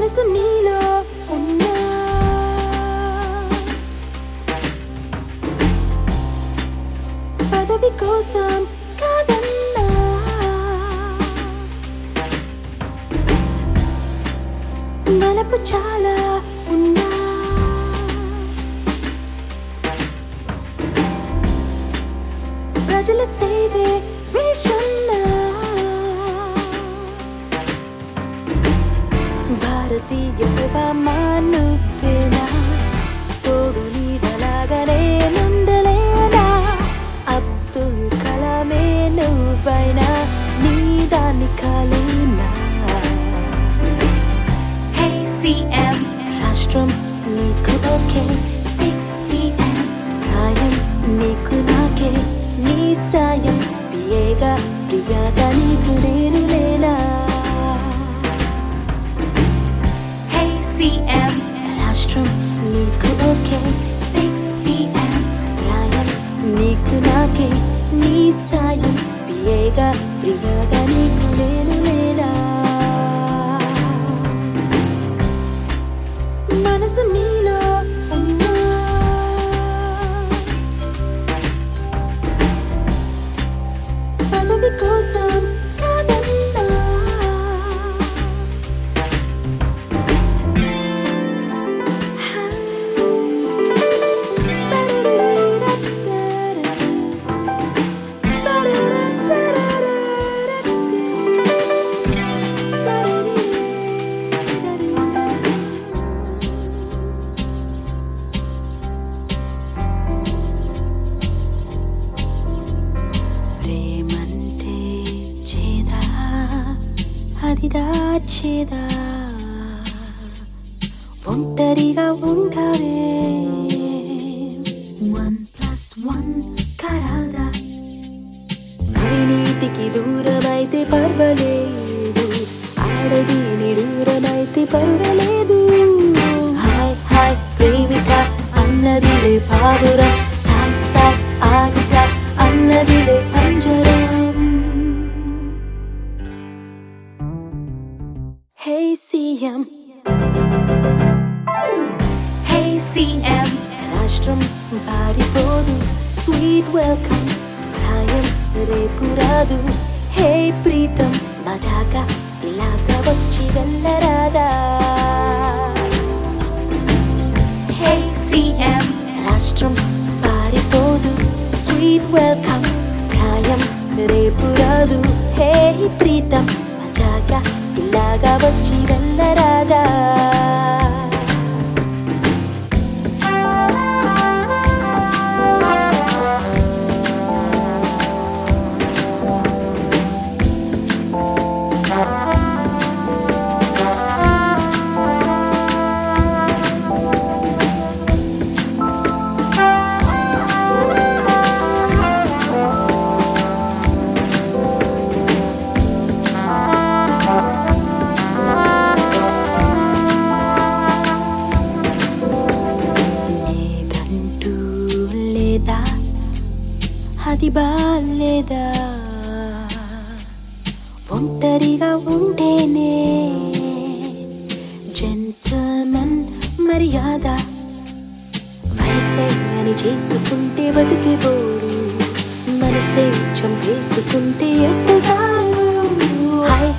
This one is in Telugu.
మనసు నీలో ఉన్నా పదవి కోసం కాదన్నా మనపు చాలా ఉన్నా ప్రజల సేవే వేషన్నా భారతీయ నువ్వేనా తోడు నీడలాగానే నుండలేనా అబ్దుల్ కలామే నువ్వైనా నీ దాన్ని కాలేనా Hey CM, రాష్ట్రం నీకు ఓకే 6 p.m. ప్రాయం నీకు నాకే నీ సాయం పియేగా ప్రియాగా నీకు నేను లేనా Hey CM, రాష్ట్రం నీకు ఓకే 6 p.m. ప్రాయం నీకు నాకే నీ సాయం పియేగా ప్రియాగా నీకు నేను లేనా మనసు నీలో ఉన్నా పదవి కోసం కాదన్నా ప్రేమంటే చేదా అది దాచేదా ఒంటరిగా ఉండవే One plus one karada. అవినీతికి దూరమైతే పర్వాలేదు ఆడదీని దూరమైతే పర్వాలేదు హాయ్ హాయ్ ప్రేమిక అన్నదిలే పావురం సాయ్ సాయ్ ఆగిక అన్నదిలే పంజరం హే సీఎం Hey CM, రాష్ట్రం పారిపోదు స్వీట్ వెల్కమ్ ప్రాయం రేపు రాదు హే ప్రీతం మజాగా ఇలాగా వచ్చి వెళ్ళరాదా Hey CM, రాష్ట్రం పారిపోదు స్వీట్ వెల్కమ్ ప్రాయం రేపు రాదు హే ప్రీతం మజాగా ఇలాగా వచ్చి వెళ్ళరాదా నీదంటూ లేదా అది బాలేదా ఒంటరిగా ఉంటేనే జెంటల్మన్ మర్యాద వయసే అని చేసుకుంటే బతికే బోరు మనసే చంపేసుకుంటే ఎట్టసారు హాయ్